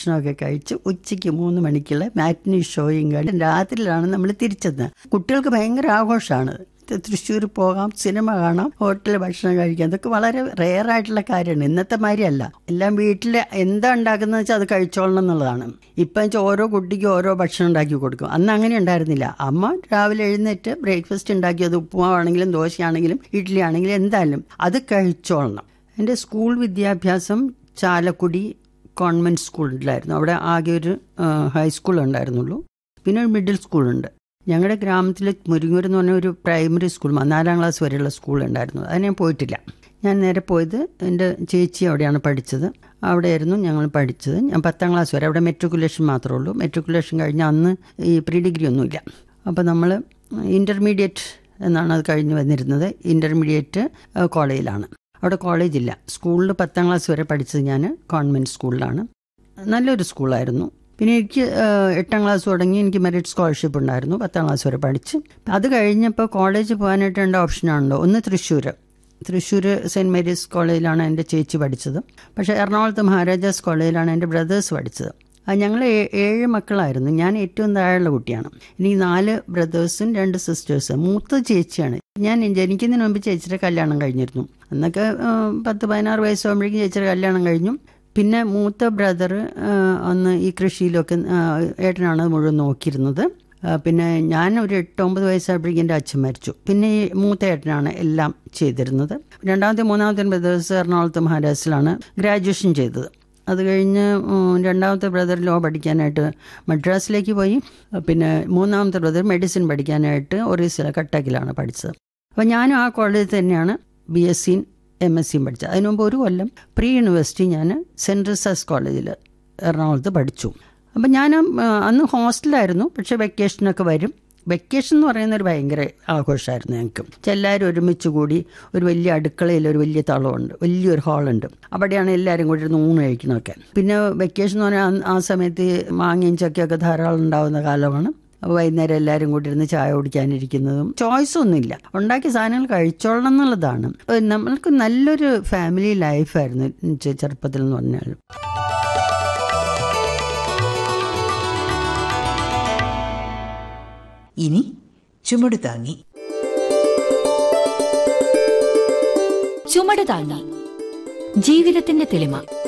ഭക്ഷണമൊക്കെ കഴിച്ച് ഉച്ചയ്ക്ക് മൂന്ന് മണിക്കുള്ള മാറ്റിനി ഷോയും കണ്ട് രാത്രിയിലാണ് നമ്മൾ തിരിച്ചെത്തുന്നത് കുട്ടികൾക്ക് ഭയങ്കര ആഘോഷമാണ് തൃശ്ശൂർ പോകാം സിനിമ കാണാം ഹോട്ടലിൽ ഭക്ഷണം കഴിക്കാം അതൊക്കെ വളരെ റെയർ ആയിട്ടുള്ള കാര്യമാണ് ഇന്നത്തെ മാതിരിയല്ല എല്ലാം വീട്ടിൽ എന്താ ഉണ്ടാക്കുന്നത് വെച്ചാൽ അത് കഴിച്ചോളണം എന്നുള്ളതാണ് ഇപ്പം വെച്ചാൽ ഓരോ കുട്ടിക്കും ഓരോ ഭക്ഷണം ഉണ്ടാക്കി കൊടുക്കും അന്ന് അങ്ങനെ ഉണ്ടായിരുന്നില്ല അമ്മ രാവിലെ എഴുന്നേറ്റ് ബ്രേക്ക്ഫാസ്റ്റ് ഉണ്ടാക്കിയത് ഉപ്പുമാവാണെങ്കിലും ദോശയാണെങ്കിലും ഇഡ്ഡലി ആണെങ്കിലും എന്തായാലും അത് കഴിച്ചോളണം എൻ്റെ സ്കൂൾ വിദ്യാഭ്യാസം ചാലക്കുടി കോൺവെൻറ്റ് സ്കൂളിലായിരുന്നു അവിടെ ആകെ ഒരു ഹൈസ്കൂൾ ഉണ്ടായിരുന്നുള്ളൂ പിന്നെ ഒരു മിഡിൽ സ്കൂളുണ്ട് ഞങ്ങളുടെ ഗ്രാമത്തിൽ മുരിങ്ങൂർ എന്ന് പറഞ്ഞ ഒരു പ്രൈമറി സ്കൂൾ നാലാം ക്ലാസ് വരെയുള്ള സ്കൂൾ ഉണ്ടായിരുന്നു അത് ഞാൻ പോയിട്ടില്ല ഞാൻ നേരെ പോയത് എൻ്റെ ചേച്ചി അവിടെയാണ് പഠിച്ചത് അവിടെയായിരുന്നു ഞങ്ങൾ പഠിച്ചത് ഞാൻ പത്താം ക്ലാസ് വരെ അവിടെ മെട്രിക്കുലേഷൻ മാത്രമേ ഉള്ളൂ മെട്രിക്കുലേഷൻ കഴിഞ്ഞ് അന്ന് ഈ പ്രീ ഡിഗ്രി ഒന്നുമില്ല അപ്പോൾ നമ്മൾ ഇൻ്റർമീഡിയറ്റ് എന്നാണ് അത് കഴിഞ്ഞ് വന്നിരുന്നത് ഇൻ്റർമീഡിയറ്റ് കോളേജിലാണ് അവിടെ കോളേജില്ല സ്കൂളിൽ പത്താം ക്ലാസ് വരെ പഠിച്ചത് ഞാൻ കോൺവെൻറ്റ് സ്കൂളിലാണ് നല്ലൊരു സ്കൂളായിരുന്നു പിന്നെ എനിക്ക് എട്ടാം ക്ലാസ് തുടങ്ങി എനിക്ക് മെറിറ്റ് സ്കോളർഷിപ്പ് ഉണ്ടായിരുന്നു പത്താം ക്ലാസ് വരെ പഠിച്ച് അത് കഴിഞ്ഞപ്പോൾ കോളേജ് പോകാനായിട്ട് രണ്ട് ഓപ്ഷനാണല്ലോ ഒന്ന് തൃശ്ശൂർ തൃശ്ശൂർ സെൻറ്റ് മേരീസ് കോളേജിലാണ് എൻ്റെ ചേച്ചി പഠിച്ചത് പക്ഷേ എറണാകുളത്ത് മഹാരാജാസ് കോളേജിലാണ് എൻ്റെ ബ്രദേഴ്സ് പഠിച്ചത് ഞങ്ങൾ ഏഴ് മക്കളായിരുന്നു ഞാൻ ഏറ്റവും താഴെയുള്ള കുട്ടിയാണ് എനിക്ക് നാല് ബ്രദേഴ്സും രണ്ട് സിസ്റ്റേഴ്സും മൂത്ത ചേച്ചിയാണ് ഞാൻ ജനിക്കുന്നതിന് മുമ്പ് ചേച്ചിയുടെ കല്യാണം കഴിഞ്ഞിരുന്നു അന്നൊക്കെ പത്ത് പതിനാറ് വയസ്സാകുമ്പോഴേക്കും ചേച്ചിയുടെ കല്യാണം കഴിഞ്ഞു പിന്നെ മൂത്ത ബ്രദർ അന്ന് ഈ കൃഷിയിലൊക്കെ ഏട്ടനാണ് മുഴുവൻ നോക്കിയിരുന്നത് പിന്നെ ഞാൻ ഒരു എട്ട് ഒമ്പത് വയസ്സായപ്പോഴേക്കും എൻ്റെ അച്ഛൻ മരിച്ചു പിന്നെ ഈ മൂത്ത ഏട്ടനാണ് എല്ലാം ചെയ്തിരുന്നത് രണ്ടാമത്തെ മൂന്നാമത്തെ ബ്രദേഴ്സ് എറണാകുളത്ത് മഹാരാഷ്ട്രയിലാണ് ഗ്രാജുവേഷൻ ചെയ്തത് അത് കഴിഞ്ഞ് രണ്ടാമത്തെ ബ്രദർ ലോ പഠിക്കാനായിട്ട് മദ്രാസിലേക്ക് പോയി പിന്നെ മൂന്നാമത്തെ ബ്രദർ മെഡിസിൻ പഠിക്കാനായിട്ട് ഒറീസയിലെ കട്ടക്കിലാണ് പഠിച്ചത് അപ്പോൾ ഞാനും ആ കോളേജിൽ തന്നെയാണ് ബി എസ് സിയും എം എസ് സിയും പഠിച്ചത് അതിനു മുമ്പ് ഒരു കൊല്ലം പ്രീ യൂണിവേഴ്സിറ്റി ഞാൻ സെൻറ്റ് റിസസ് കോളേജിൽ എറണാകുളത്ത് പഠിച്ചു അപ്പം ഞാൻ അന്ന് ഹോസ്റ്റലായിരുന്നു പക്ഷേ വെക്കേഷനൊക്കെ വരും വെക്കേഷൻ എന്ന് പറയുന്ന ഒരു ഭയങ്കര ആഘോഷമായിരുന്നു ഞങ്ങൾക്ക് എല്ലാവരും ഒരുമിച്ച് കൂടി ഒരു വലിയ അടുക്കളയിൽ ഒരു വലിയ തളമുണ്ട് വലിയൊരു ഹാളുണ്ട് അവിടെയാണ് എല്ലാവരും കൂടി ഇരുന്ന് ഊണ് കഴിക്കണമൊക്കെ പിന്നെ വെക്കേഷൻ എന്ന് പറഞ്ഞാൽ ആ സമയത്ത് മാങ്ങയും ചക്കയൊക്കെ ധാരാളം ഉണ്ടാകുന്ന കാലമാണ് അപ്പോൾ വൈകുന്നേരം എല്ലാവരും കൂടി ഇരുന്ന് ചായ കുടിക്കാനിരിക്കുന്നതും ചോയ്സ് ഒന്നുമില്ല ഉണ്ടാക്കിയ സാധനങ്ങൾ കഴിച്ചോളണം എന്നുള്ളതാണ് നമ്മൾക്ക് നല്ലൊരു ഫാമിലി ലൈഫായിരുന്നു ചെറുപ്പത്തിൽ എന്ന് പറഞ്ഞാൽ ഇനി ചുമട് താങ്ങി ചുമട് താങ്ങി ജീവിതത്തിന്റെ തെളിമ